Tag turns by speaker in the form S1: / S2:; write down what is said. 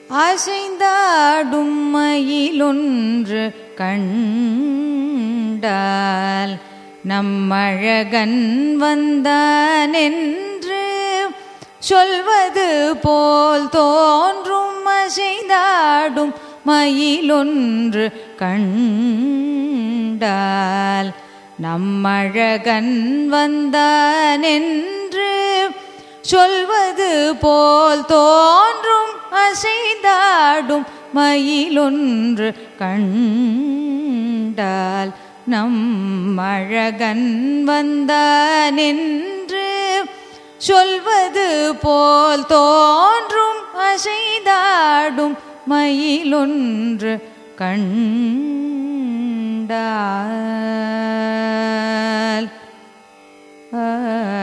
S1: அசைந்தாடும் மயிலொன்று கண்டால் நம்மழகன் வந்தானென்று சொல்வது போல் தோன்றும் அசைந்தாடும் மயிலொன்று கண்டால் நம்மழகன் வந்தானென்று சொல்வது போல் தோன்றும் அசைந்தாடும் மயிலொன்று கண்டால் நம் அழகன் வந்தானென்று சொல்வது போல் தோன்றும் அசைந்தாடும் மயிலொன்று கண்டால் ஆ